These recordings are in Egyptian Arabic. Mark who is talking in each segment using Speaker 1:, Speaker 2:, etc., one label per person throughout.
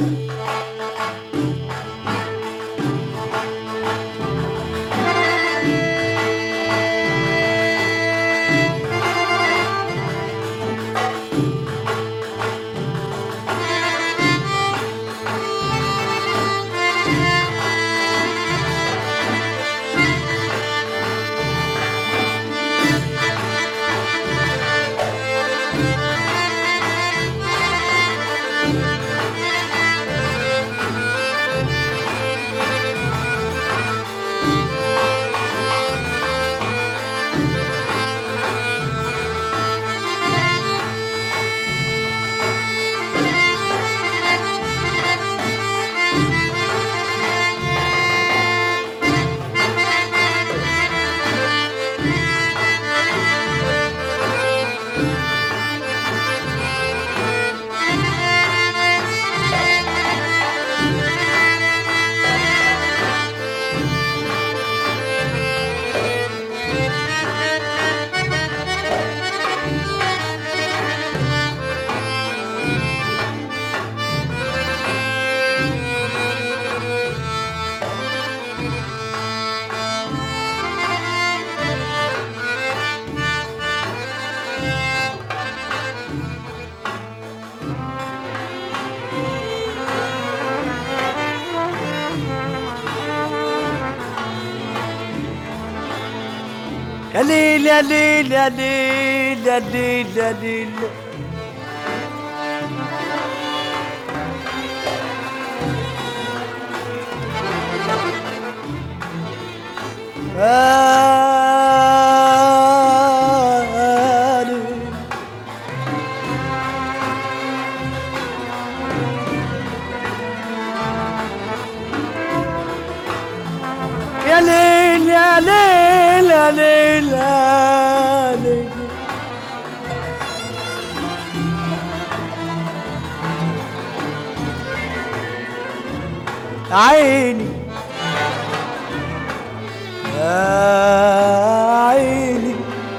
Speaker 1: يا ليل يا ليل يا ليل يا ليل يا ليل يا ليل يا ليل يا ليل يا ليل يا ليل عيني يا عيني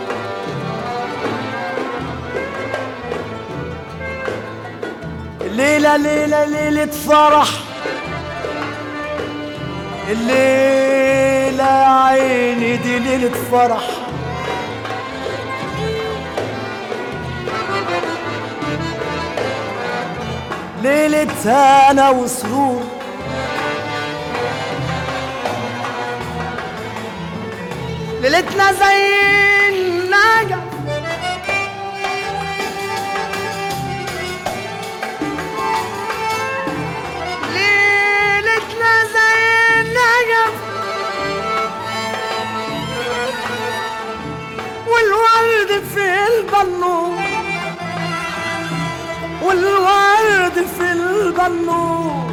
Speaker 1: الليلة ليلة ليلة فرح الليلة يا عيني دي ليلة فرح ليلة هنا وسرور ليلتنا زي النجم ليلتنا زي النجم والورد في البنور والورد في البنور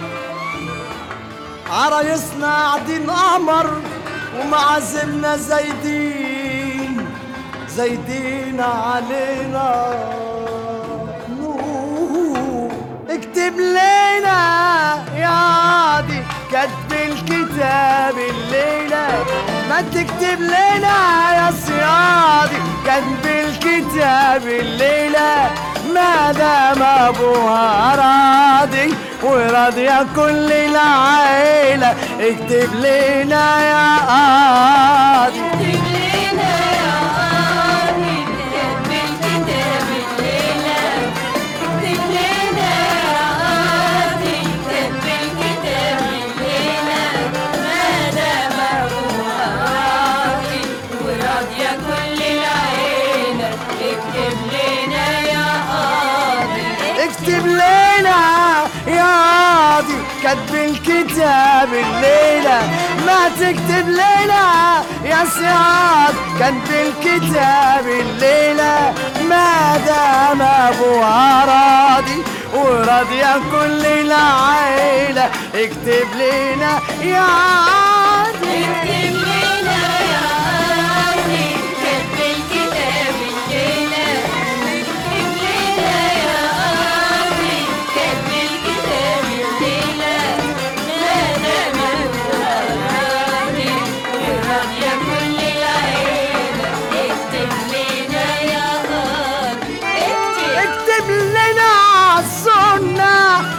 Speaker 1: عرايسنا قاعدين قمر ومعازمنا زايدين زايدين علينا نور اكتب لنا يا عادي كتب الكتاب الليلة ما تكتب لنا يا صيادي كتب الكتاب الليلة ما دام ابوها راضي وراضية كل العيلة اكتب لنا يا قاضي
Speaker 2: اكتب لنا يا قاضي كتب الكتاب الليلة اكتب لنا يا قاضي كتب الكتاب الليلة ما دام أبوها راضي وراضية كل العيلة اكتب لنا يا قاضي
Speaker 1: اكتب لنا يا قاضي كتب الكتاب الليلة ما تكتب لنا يا سعاد كتب الكتاب الليلة ما دام ابوها راضي وراضية كل العيلة اكتب لنا يا عادي
Speaker 2: اكتب لنا يا قاضي كتب الكتاب الليلة اكتب لنا يا قاضي كتب الكتاب الليلة ما دام أبوها راضي وراضية كل العيلة اكتب لنا يا قاضي اكتب
Speaker 1: اكتب لنا السنة وفرح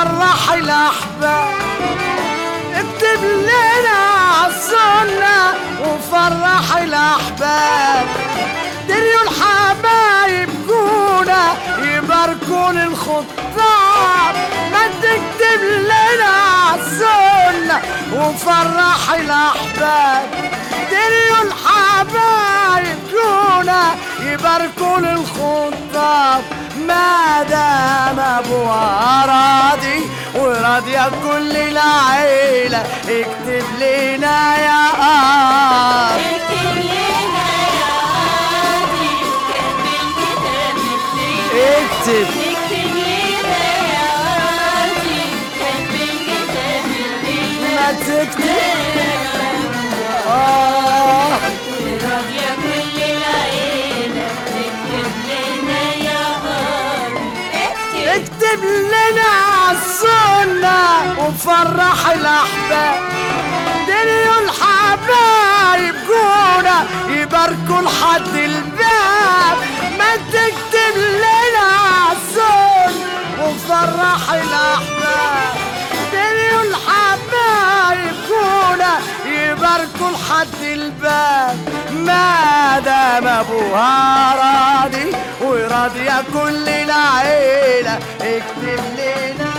Speaker 1: وفرح الأحباب اكتب لنا عالسنة وفرح الأحباب دريوا الحبايب جونا يباركون الخطاب ما تكتب لنا عالسنة وفرح الأحباب دريوا الحبايب جونا يباركون الخطاب ما دام ابوها راضي وراضية كل العيلة اكتب لنا يا آه
Speaker 2: اكتب لنا يا قاضي كتب الكتاب الليلة
Speaker 1: اكتب
Speaker 2: اكتب لنا يا قاضي كتب الكتاب الليلة
Speaker 1: ما تكتب آه
Speaker 2: راضية كل العيلة اكتب لنا يا قاضي اكتب
Speaker 1: اكتب لنا عالسنة وفرح الأحباب دنيا الحبايب جونا يباركوا لحد الباب ما تكتب لنا عالسنة وفرح الأحباب دنيا الحبايب جونا يباركوا لحد الباب ما دام ابوها راضي وراضية كل العيلة اكتب لنا